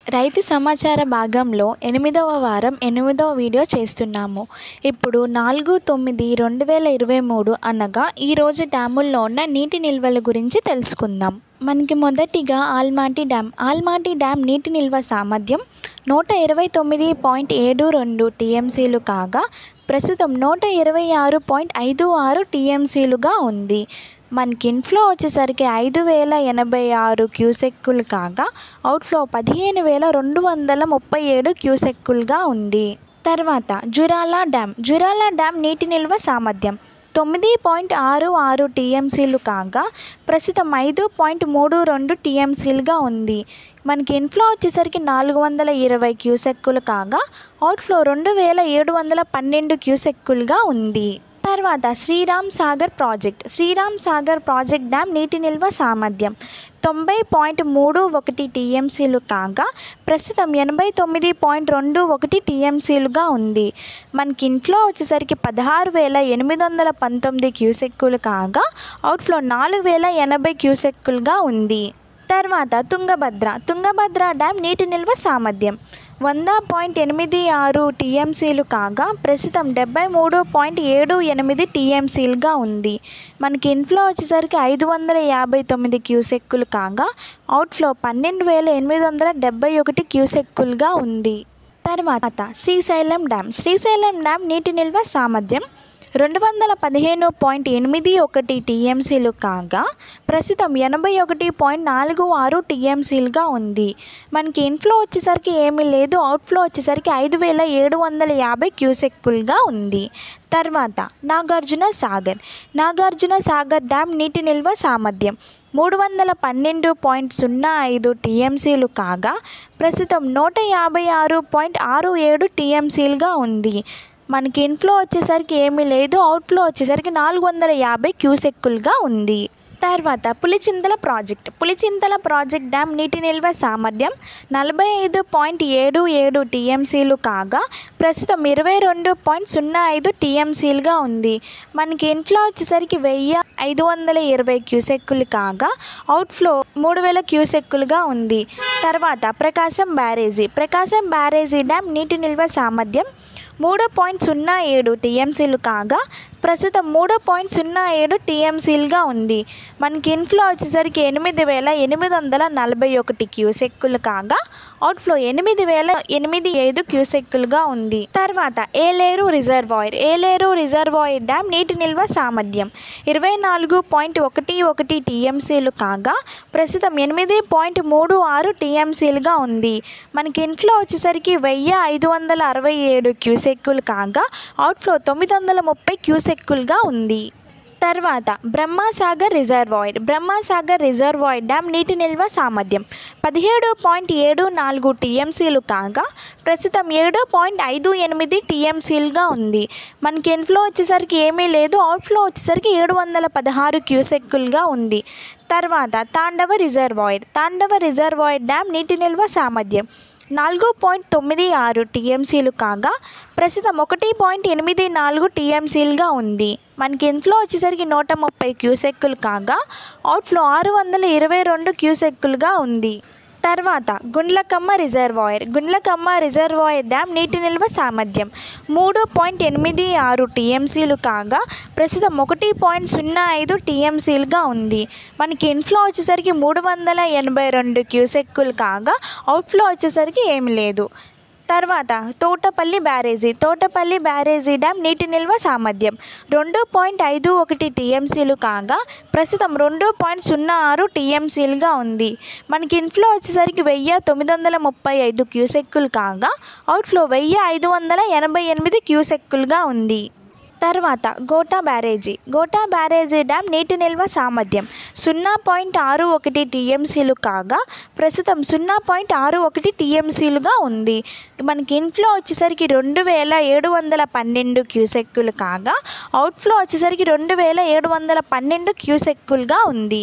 రైతు సమాచార భాగంలో ఎనిమిదవ వారం ఎనిమిదవ వీడియో చేస్తున్నాము ఇప్పుడు నాలుగు తొమ్మిది రెండు వేల ఇరవై మూడు అనగా ఈరోజు డ్యాముల్లో ఉన్న నీటి నిల్వల గురించి తెలుసుకుందాం మనకి మొదటిగా ఆల్మాటి డ్యామ్ ఆల్మాటి డ్యామ్ నీటి నిల్వ సామర్థ్యం నూట ఇరవై తొమ్మిది పాయింట్ ఏడు రెండు టీఎంసీలు కాగా ప్రస్తుతం నూట ఇరవై ఆరు పాయింట్ ఐదు ఆరు టీఎంసీలుగా ఉంది మనకి ఇన్ఫ్లో వచ్చేసరికి ఐదు వేల ఎనభై ఆరు క్యూసెక్కులు కాగా అవుట్ఫ్లో పదిహేను వేల రెండు వందల ముప్పై ఏడు క్యూసెక్కులుగా ఉంది తర్వాత జురాలా డ్యామ్ జురాలా డ్యామ్ నీటి నిల్వ సామర్థ్యం తొమ్మిది పాయింట్ ఆరు ఆరు టీఎంసీలు కాగా ప్రస్తుతం ఐదు పాయింట్ మూడు రెండు టీఎంసీలుగా ఉంది మనకి ఇన్ఫ్లో వచ్చేసరికి నాలుగు వందల ఇరవై క్యూసెక్కులు కాగా అవుట్ఫ్లో రెండు వేల ఏడు వందల పన్నెండు క్యూసెక్కులుగా ఉంది తర్వాత Sriram Sagar project Sriram Sagar project dam నీటి నిల్వ సామర్థ్యం తొంభై పాయింట్ మూడు ఒకటి టీఎంసీలు కాగా ప్రస్తుతం ఎనభై తొమ్మిది పాయింట్ రెండు ఒకటి టీఎంసీలుగా ఉంది మనకి ఇన్ఫ్లో వచ్చేసరికి పదహారు వేల ఎనిమిది వందల పంతొమ్మిది క్యూసెక్కులు కాగా అవుట్ఫ్లో నాలుగు వేల ఎనభై క్యూసెక్కులుగా ఉంది తర్వాత తుంగభద్ర తుంగభద్ర డ్యామ్ నీటి నిల్వ సామర్థ్యం వంద పాయింట్ ఎనిమిది ఆరు టీఎంసీలు కాగా ప్రస్తుతం డెబ్బై మూడు పాయింట్ ఏడు ఎనిమిది టీఎంసీలుగా ఉంది మనకి ఇన్ఫ్లో వచ్చేసరికి ఐదు వందల యాభై తొమ్మిది క్యూసెక్కులు కాగా అవుట్ఫ్లో పన్నెండు వేల ఎనిమిది వందల డెబ్బై ఒకటి క్యూసెక్కులుగా ఉంది తర్వాత శ్రీశైలం డ్యామ్ శ్రీశైలం డ్యామ్ నీటి నిల్వ సామర్థ్యం రెండు వందల పదిహేను పాయింట్ ఎనిమిది ఒకటి టీఎంసీలు కాగా ప్రస్తుతం ఎనభై ఒకటి పాయింట్ నాలుగు ఆరు టీఎంసీలుగా ఉంది మనకి ఇన్ఫ్లో వచ్చేసరికి ఏమీ లేదు అవుట్ఫ్లో వచ్చేసరికి ఐదు వేల ఏడు వందల యాభై క్యూసెక్కులుగా ఉంది తర్వాత నాగార్జున సాగర్ నాగార్జున సాగర్ డ్యామ్ నీటి నిల్వ సామర్థ్యం మూడు వందల పన్నెండు పాయింట్ సున్నా ఐదు టీఎంసీలు కాగా ప్రస్తుతం నూట యాభై ఆరు పాయింట్ ఆరు ఏడు టీఎంసీలుగా ఉంది మనకి ఇన్ఫ్లో వచ్చేసరికి ఏమీ లేదు అవుట్ఫ్లో వచ్చేసరికి నాలుగు వందల యాభై క్యూసెక్కులుగా ఉంది తర్వాత Pulichintala project Pulichintala project dam నీటి నిల్వ సామర్థ్యం నలభై ఐదు పాయింట్ ఏడు ఏడు టీఎంసీలు కాగా ప్రస్తుతం ఇరవై రెండు పాయింట్ సున్నా ఐదు టీఎంసీలుగా ఉంది మనకి ఇన్ఫ్లో వచ్చేసరికి వెయ్యి ఐదు వందల ఇరవై క్యూసెక్కులు కాగా అవుట్ఫ్లో మూడు వేల క్యూసెక్కులుగా ఉంది తర్వాత ప్రకాశం బ్యారేజీ ప్రకాశం బ్యారేజీ డ్యామ్ నీటి నిల్వ సామర్థ్యం మూడు పాయింట్ సున్నా ఏడు టీఎంసీలు కాగా ప్రస్తుతం మూడు పాయింట్ సున్నా ఏడు టీఎంసీలుగా ఉంది మనకి ఇన్ఫ్లో వచ్చేసరికి ఎనిమిది వేల ఎనిమిది వందల నలభై ఒకటి క్యూసెక్కులు కాగా అవుట్ఫ్లో ఎనిమిది వేల ఎనిమిది ఐదు క్యూసెక్కులుగా ఉంది తర్వాత Yeleru reservoir Yeleru reservoir dam నీటి నిల్వ సామర్థ్యం ఇరవై నాలుగు పాయింట్ ఒకటి ఒకటి టీఎంసీలు కాగా ప్రస్తుతం ఎనిమిది పాయింట్ మూడు ఆరు టీఎంసీలుగా ఉంది మనకి ఇన్ఫ్లో వచ్చేసరికి వెయ్యి ఐదు వందల అరవై ఏడు క్యూసెక్కులు కాగా అవుట్ఫ్లో తొమ్మిది వందల ముప్పై క్యూసెక్కులుగా ఉంది తర్వాత Brahmasagar reservoir Brahmasagar reservoir dam నీటి నిల్వ సామర్థ్యం పదిహేడు పాయింట్ ఏడు నాలుగు టీఎంసీలు కాగా ప్రస్తుతం ఏడు పాయింట్ ఐదు ఎనిమిది టీఎంసీలుగా ఉంది మనకి ఇన్ఫ్లో వచ్చేసరికి ఏమీ లేదు అవుట్ఫ్లో వచ్చేసరికి ఏడు వందల పదహారు క్యూసెక్కులుగా ఉంది తర్వాత Thandava reservoir Thandava reservoir dam నీటి నిల్వ సామర్థ్యం నాలుగు పాయింట్ తొమ్మిది ఆరు టీఎంసీలు కాగా ప్రస్తుతం ఒకటి పాయింట్ ఎనిమిది నాలుగు టీఎంసీలుగా ఉంది మనకి ఇన్ఫ్లో వచ్చేసరికి నూట ముప్పై క్యూసెక్కులు కాగా అవుట్ఫ్లో ఆరు వందల ఇరవై రెండు క్యూసెక్కులుగా ఉంది తర్వాత Gundlakamma reservoir Gundlakamma reservoir dam నీటి నిల్వ సామర్థ్యం మూడు పాయింట్ ఎనిమిది ఆరు టీఎంసీలు కాగా ప్రస్తుతం ఒకటి పాయింట్ సున్నా ఐదు టీఎంసీలుగా ఉంది మనకి ఇన్ఫ్లో వచ్చేసరికి మూడు వందల ఎనభై రెండు క్యూసెక్కులు కాగా అవుట్ఫ్లో వచ్చేసరికి ఏమి లేదు తర్వాత Thotapalli barrage Thotapalli barrage dam నీటి నిల్వ సామర్థ్యం రెండు పాయింట్ ఐదు ఒకటి టీఎంసీలు కాగా ప్రస్తుతం రెండు పాయింట్ సున్నా ఆరు టీఎంసీలుగా ఉంది మనకి ఇన్ఫ్లో వచ్చేసరికి వెయ్యి తొమ్మిది వందల ముప్పై ఐదు క్యూసెక్కులు కాగా అవుట్ఫ్లో వెయ్యి ఐదు వందల ఎనభై ఎనిమిది క్యూసెక్కులుగా ఉంది తర్వాత Gotta barrage Gotta barrage dam నీటి నిల్వ సామర్థ్యం సున్నా పాయింట్ ఆరు ఒకటి టీఎంసీలు కాగా ప్రస్తుతం సున్నా పాయింట్ ఆరు ఒకటి టీఎంసీలుగా ఉంది మనకి ఇన్ఫ్లో వచ్చేసరికి రెండు వేల ఏడు వందల పన్నెండు క్యూసెక్కులు కాగా అవుట్ఫ్లో వచ్చేసరికి రెండు వేల ఏడు వందల పన్నెండు క్యూసెక్కులుగా ఉంది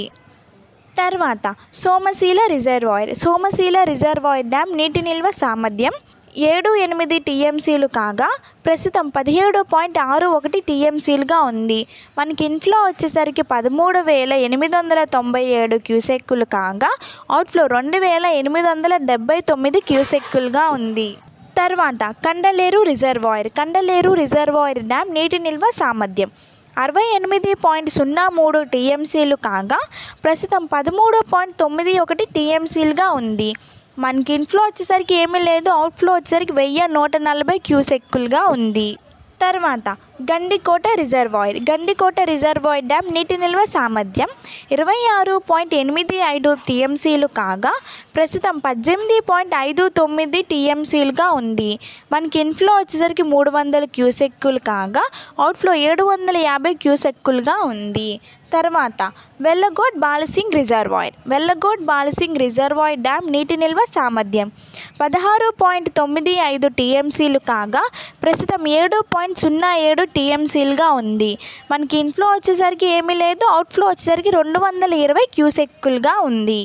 తర్వాత Somasila reservoir Somasila reservoir dam నీటి నిల్వ సామర్థ్యం ఏడు ఎనిమిది టీఎంసీలు కాగా ప్రస్తుతం పదిహేడు పాయింట్ ఆరు ఒకటి టీఎంసీలుగా ఉంది మనకి ఇన్ఫ్లో వచ్చేసరికి పదమూడు వేల ఎనిమిది వందల తొంభై ఏడు క్యూసెక్కులు కాగా అవుట్ఫ్లో రెండు వేల ఎనిమిది వందల డెబ్బై తొమ్మిది క్యూసెక్కులుగా ఉంది తర్వాత Kandaleru reservoir Kandaleru reservoir dam నీటి నిల్వ సామర్థ్యం అరవై ఎనిమిది పాయింట్ సున్నా మూడు టీఎంసీలు కాగా ప్రస్తుతం పదమూడు పాయింట్ తొమ్మిది ఒకటి టీఎంసీలుగా ఉంది మనకి ఇన్ఫ్లో వచ్చేసరికి ఏమీ లేదు అవుట్ఫ్లో వచ్చేసరికి వెయ్యి నూట నలభై క్యూసెక్కులుగా ఉంది తర్వాత Gandikota reservoir Gandikota reservoir dam నీటి నిల్వ సామర్థ్యం ఇరవై ఆరు పాయింట్ ఎనిమిది ఐదు టీఎంసీలు కాగా ప్రస్తుతం పద్దెనిమిది పాయింట్ ఐదు తొమ్మిది టీఎంసీలుగా ఉంది మనకి ఇన్ఫ్లో వచ్చేసరికి మూడు వందల క్యూసెక్కులు కాగా అవుట్ఫ్లో ఏడు వందల యాభై క్యూసెక్కులుగా ఉంది తర్వాత Vellagode balancing reservoir Vellagode balancing reservoir dam నీటి నిల్వ సామర్థ్యం పదహారు పాయింట్ తొమ్మిది ఐదు టీఎంసీలు కాగా ప్రస్తుతం ఏడు పాయింట్ సున్నా ఏడు టీఎంసీలుగా ఉంది మనకి ఇన్ఫ్లో వచ్చేసరికి ఏమీ లేదు అవుట్ఫ్లో వచ్చేసరికి రెండు వందల ఇరవై క్యూసెక్కులుగా ఉంది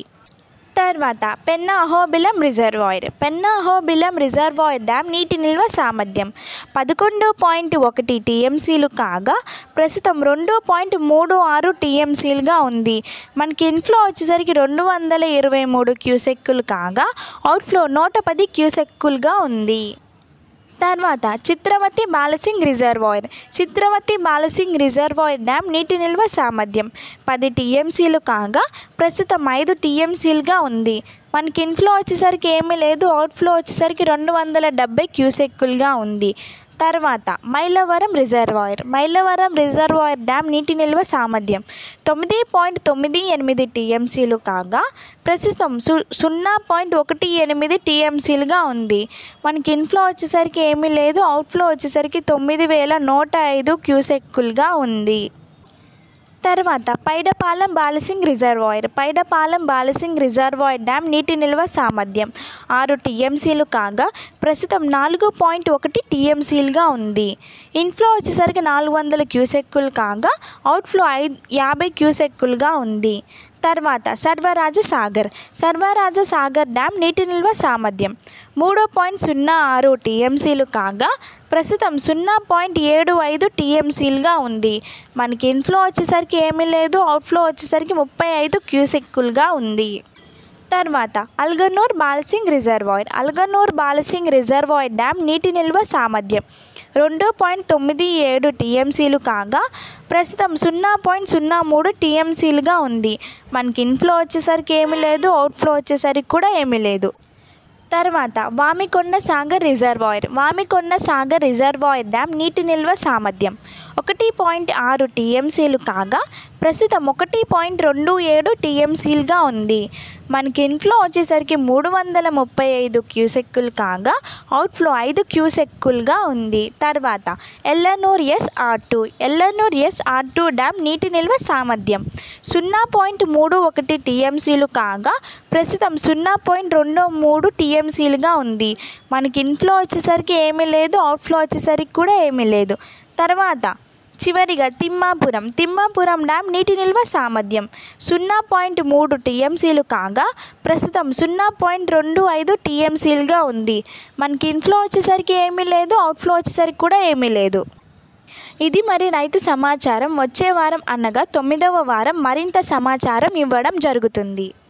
తర్వాత Penna Ahobilam reservoir Penna Ahobilam reservoir dam నీటి నిల్వ సామర్థ్యం పదకొండు పాయింట్ ఒకటి టీఎంసీలు కాగా ప్రస్తుతం రెండు పాయింట్ మూడు ఆరు టీఎంసీలుగా ఉంది మనకి ఇన్ఫ్లో వచ్చేసరికి రెండు వందల ఇరవై మూడు క్యూసెక్కులు కాగా అవుట్ఫ్లో నూట పది క్యూసెక్కులుగా ఉంది తర్వాత Chitravathi balancing reservoir Chitravathi balancing reservoir dam నీటి నిల్వ సామర్థ్యం పది టీఎంసీలు కాగా ప్రస్తుతం ఐదు టీఎంసీలుగా ఉంది మనకి ఇన్ఫ్లో వచ్చేసరికి ఏమీ లేదు అవుట్ఫ్లో వచ్చేసరికి రెండు వందల డెబ్బై క్యూసెక్కులుగా ఉంది తర్వాత Mylavaram reservoir Mylavaram reservoir dam నీటి నిల్వ సామర్థ్యం తొమ్మిది పాయింట్ తొమ్మిది ఎనిమిది టీఎంసీలు కాగా ప్రస్తుతం సు సున్నా పాయింట్ ఒకటి ఎనిమిది టీఎంసీలుగా ఉంది మనకి ఇన్ఫ్లో వచ్చేసరికి ఏమీ లేదు అవుట్ఫ్లో వచ్చేసరికి తొమ్మిది వేల నూట ఐదు క్యూసెక్కులుగా ఉంది తర్వాత Paidipalem balancing reservoir Paidipalem balancing reservoir dam నీటి నిల్వ సామర్థ్యం ఆరు టీఎంసీలు కాగా ప్రస్తుతం నాలుగు పాయింట్ ఒకటి టీఎంసీలుగా ఉంది ఇన్ఫ్లో వచ్చేసరికి నాలుగు వందల క్యూసెక్కులు కాగా అవుట్ఫ్లో ఐదు యాభై క్యూసెక్కులుగా ఉంది తర్వాత సర్వరాజ సాగర్ సర్వరాజ సాగర్ డ్యామ్ నీటి నిల్వ సామర్థ్యం మూడు పాయింట్ సున్నా ఆరు టీఎంసీలు కాగా ప్రస్తుతం సున్నా పాయింట్ ఏడు ఐదు టీఎంసీలుగా ఉంది మనకి ఇన్ఫ్లో వచ్చేసరికి ఏమీ లేదు అవుట్ఫ్లో వచ్చేసరికి ముప్పై ఐదు క్యూసెక్కులుగా ఉంది తర్వాత Alaganur balancing reservoir Alaganur balancing reservoir dam నీటి నిల్వ సామర్థ్యం రెండు పాయింట్ తొమ్మిది ఏడు టీఎంసీలు కాగా ప్రస్తుతం సున్నా పాయింట్ సున్నా మూడు టీఎంసీలుగా ఉంది మనకి ఇన్ఫ్లో వచ్చేసరికి ఏమీ లేదు అవుట్ఫ్లో వచ్చేసరికి కూడా ఏమీ లేదు తర్వాత Vamikonda Sagar reservoir Vamikonda Sagar reservoir dam నీటి నిల్వ సామర్థ్యం ఒకటి పాయింట్ ఆరు టీఎంసీలు కాగా ప్రస్తుతం ఒకటి పాయింట్ రెండు ఏడు టీఎంసీలుగా ఉంది మనకి ఇన్ఫ్లో వచ్చేసరికి మూడు వందల ముప్పై ఐదు క్యూసెక్కులు కాగా అవుట్ఫ్లో ఐదు క్యూసెక్కులుగా ఉంది తర్వాత Yellanur S R two Yellanur S R two dam నీటి నిల్వ సామర్థ్యం సున్నా పాయింట్ మూడు ఒకటి టీఎంసీలు కాగా ప్రస్తుతం సున్నా పాయింట్ రెండు మూడు టీఎంసీలుగా ఉంది మనకి ఇన్ఫ్లో వచ్చేసరికి ఏమీ లేదు అవుట్ఫ్లో వచ్చేసరికి కూడా ఏమీ లేదు తర్వాత చివరిగా తిమ్మాపురం తిమ్మాపురం డ్యామ్ నీటి నిల్వ సామర్థ్యం సున్నా పాయింట్ మూడు టీఎంసీలు కాగా ప్రస్తుతం సున్నా పాయింట్ రెండు ఐదు టీఎంసీలుగా ఉంది మనకి ఇన్ఫ్లో వచ్చేసరికి ఏమీ లేదు అవుట్ఫ్లో వచ్చేసరికి కూడా ఏమీ లేదు ఇది మరి రైతు సమాచారం వచ్చే వారం అనగా తొమ్మిదవ వారం మరింత సమాచారం ఇవ్వడం జరుగుతుంది